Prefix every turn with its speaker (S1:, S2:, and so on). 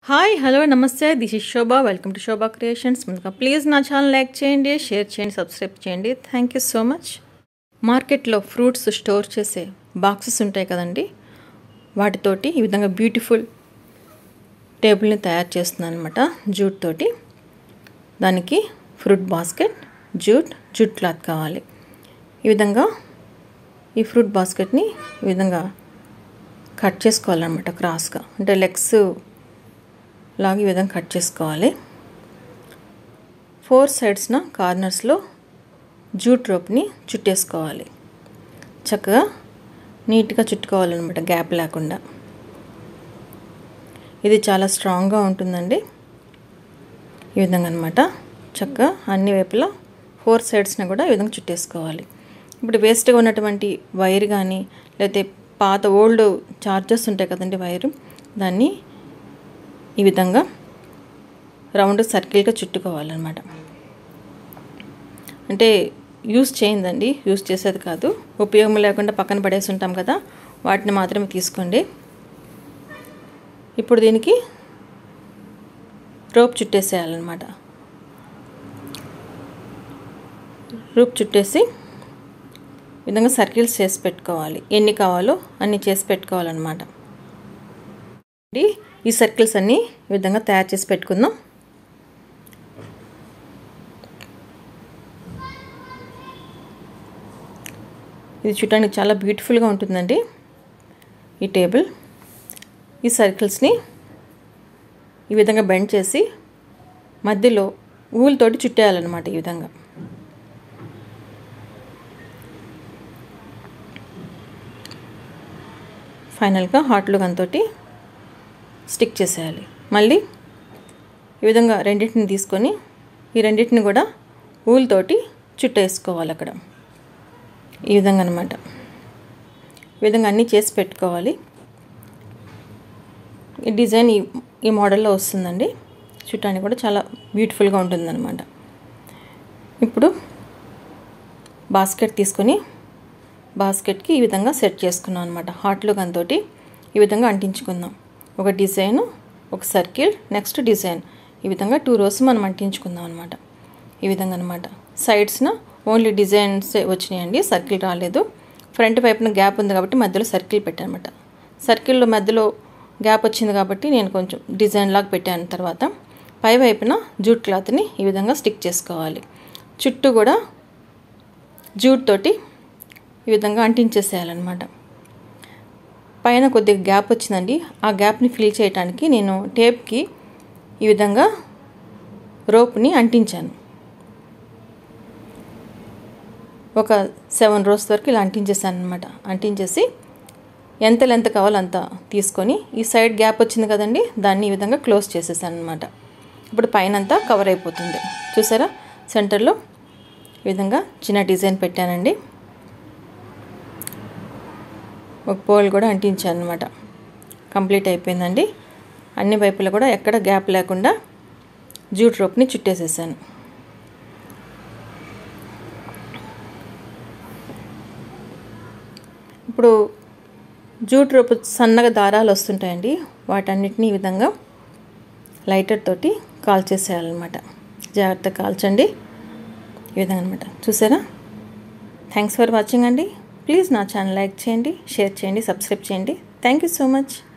S1: hi hello నమస్తే this is Shobha welcome to Shobha creations ముందుగా please నా ఛానల్ లైక్ చేయండి షేర్ చేయండి సబ్స్క్రైబ్ చేయండి థ్యాంక్ యూ సో మచ్ మార్కెట్లో ఫ్రూట్స్ స్టోర్ చేసే బాక్సెస్ ఉంటాయి కదండి వాటితోటి ఈ విధంగా బ్యూటిఫుల్ టేబుల్ని తయారు చేస్తున్నాను అనమాట జూట్ తోటి దానికి fruit basket jute jute cloth కావాలి ఈ విధంగా ఈ ఫ్రూట్ బాస్కెట్ని ఈ విధంగా కట్ చేసుకోవాలన్నమాట క్రాస్గా అంటే లెగ్స్ లాగా ఈ విధంగా కట్ చేసుకోవాలి ఫోర్ సైడ్స్న కార్నర్స్లో జూట్ రోప్ని చుట్టేసుకోవాలి చక్కగా నీట్గా చుట్టుకోవాలన్నమాట గ్యాప్ లేకుండా ఇది చాలా స్ట్రాంగ్గా ఉంటుందండి ఈ విధంగా అనమాట చక్కగా అన్ని వైపులా ఫోర్ సైడ్స్ని కూడా ఈ విధంగా చుట్టేసుకోవాలి ఇప్పుడు వేస్ట్గా ఉన్నటువంటి వైర్ కానీ లేకపోతే పాత ఓల్డ్ చార్జర్స్ ఉంటాయి కదండి వైరు దాన్ని ఈ విధంగా రౌండ్ సర్కిల్గా చుట్టుకోవాలన్నమాట అంటే యూస్ చేయిందండి యూస్ చేసేది కాదు ఉపయోగం లేకుండా పక్కన పడేసి ఉంటాం కదా వాటిని మాత్రమే తీసుకోండి ఇప్పుడు దీనికి రోప్ చుట్టేసేయాలన్నమాట రూప్ చుట్టేసి ఈ విధంగా సర్కిల్స్ చేసి పెట్టుకోవాలి ఎన్ని కావాలో అన్ని చేసి పెట్టుకోవాలన్నమాట ఈ సర్కిల్స్ అన్నీ ఈ విధంగా తయారు చేసి పెట్టుకుందాం ఇది చూడడానికి చాలా బ్యూటిఫుల్గా ఉంటుందండి ఈ టేబుల్ ఈ సర్కిల్స్ని ఈ విధంగా బెండ్ చేసి మధ్యలో ఊళ్ళతోటి చుట్టేయాలన్నమాట ఈ విధంగా ఫైనల్గా హాట్లు గన్తోటి స్టిక్ చేసేయాలి మళ్ళీ ఈ విధంగా రెండింటిని తీసుకొని ఈ రెండింటిని కూడా ఊళ్ళతోటి చుట్టేసుకోవాలి అక్కడ ఈ విధంగా అనమాట ఈ విధంగా అన్నీ చేసి పెట్టుకోవాలి ఈ డిజైన్ ఈ ఈ మోడల్లో వస్తుందండి చుట్టానికి కూడా చాలా బ్యూటిఫుల్గా ఉంటుందన్నమాట ఇప్పుడు బాస్కెట్ తీసుకొని బాస్కెట్కి ఈ విధంగా సెట్ చేసుకున్నాం అనమాట హాట్లో గన్తోటి ఈ విధంగా అంటించుకుందాం ఒక డిజైన్ ఒక సర్కిల్ నెక్స్ట్ డిజైన్ ఈ విధంగా టూ రోస్ మనం అంటించుకుందాం అనమాట ఈ విధంగా అనమాట సైడ్స్న ఓన్లీ డిజైన్స్ వచ్చినాయండి సర్కిల్ రాలేదు ఫ్రంట్ వైపున గ్యాప్ ఉంది కాబట్టి మధ్యలో సర్కిల్ పెట్టానమాట సర్కిల్లో మధ్యలో గ్యాప్ వచ్చింది కాబట్టి నేను కొంచెం డిజైన్ లాగా పెట్టాను తర్వాత పై వైపున జూట్ క్లాత్ని ఈ విధంగా స్టిక్ చేసుకోవాలి చుట్టూ కూడా జూట్ తోటి ఈ విధంగా అంటించేసేయాలన్నమాట పైన కొద్దిగా గ్యాప్ వచ్చిందండి ఆ గ్యాప్ని ఫిల్ చేయడానికి నేను టేప్కి ఈ విధంగా రోప్ని అంటించాను ఒక సెవెన్ రోస్ వరకు ఇలా అంటించేసాను అనమాట అంటించేసి ఎంత లెంత్ కావాలో అంత తీసుకొని ఈ సైడ్ గ్యాప్ వచ్చింది కదండి దాన్ని ఈ విధంగా క్లోజ్ చేసేసాను అనమాట ఇప్పుడు పైన అంతా కవర్ అయిపోతుంది చూసారా సెంటర్లో ఈ విధంగా చిన్న డిజైన్ పెట్టానండి ఒక పోల్ కూడా అంటించాను అనమాట కంప్లీట్ అయిపోయిందండి అన్ని వైపులు కూడా ఎక్కడ గ్యాప్ లేకుండా జూట్ రోప్ని చుట్టేసేసాను ఇప్పుడు జూట్ రోప్ సన్నగా దారాలు వస్తుంటాయండి వాటన్నిటిని ఈ విధంగా లైటర్ తోటి కాల్ చేసేయాలన్నమాట జాగ్రత్తగా కాల్చండి ఈ విధంగా అనమాట చూసారా థ్యాంక్స్ ఫర్ వాచింగ్ అండి ప్లీజ్ నా ఛానల్ లైక్ చేయండి షేర్ చేయండి సబ్స్క్రైబ్ చేయండి థ్యాంక్ యూ సో మచ్